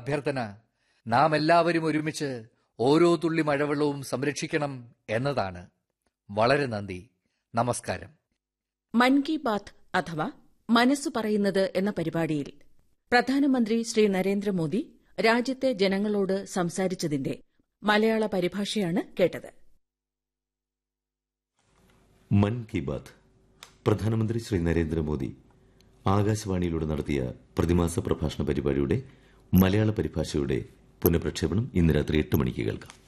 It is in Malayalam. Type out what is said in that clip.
അഭ്യർത്ഥന നാം എല്ലാവരും ഒരുമിച്ച് ഓരോ തുള്ളി മഴവെള്ളവും സംരക്ഷിക്കണം എന്നതാണ് വളരെ നന്ദി നമസ്കാരം മൻ കി ബാത്ത് അഥവാ മനസ്സു പറയുന്നത് എന്ന പരിപാടിയിൽ പ്രധാനമന്ത്രി ശ്രീ നരേന്ദ്രമോദി രാജ്യത്തെ ജനങ്ങളോട് സംസാരിച്ചതിന്റെ മലയാള പരിഭാഷയാണ് കേട്ടത് മൻ കി ബാത്ത് പ്രധാനമന്ത്രി ശ്രീ നരേന്ദ്രമോദി ആകാശവാണിയിലൂടെ നടത്തിയ പ്രതിമാസ പ്രഭാഷണ പരിപാടിയുടെ മലയാള പരിഭാഷയുടെ പുനഃപ്രക്ഷേപണം ഇന്ന് രാത്രി എട്ട് മണിക്ക് കേൾക്കാം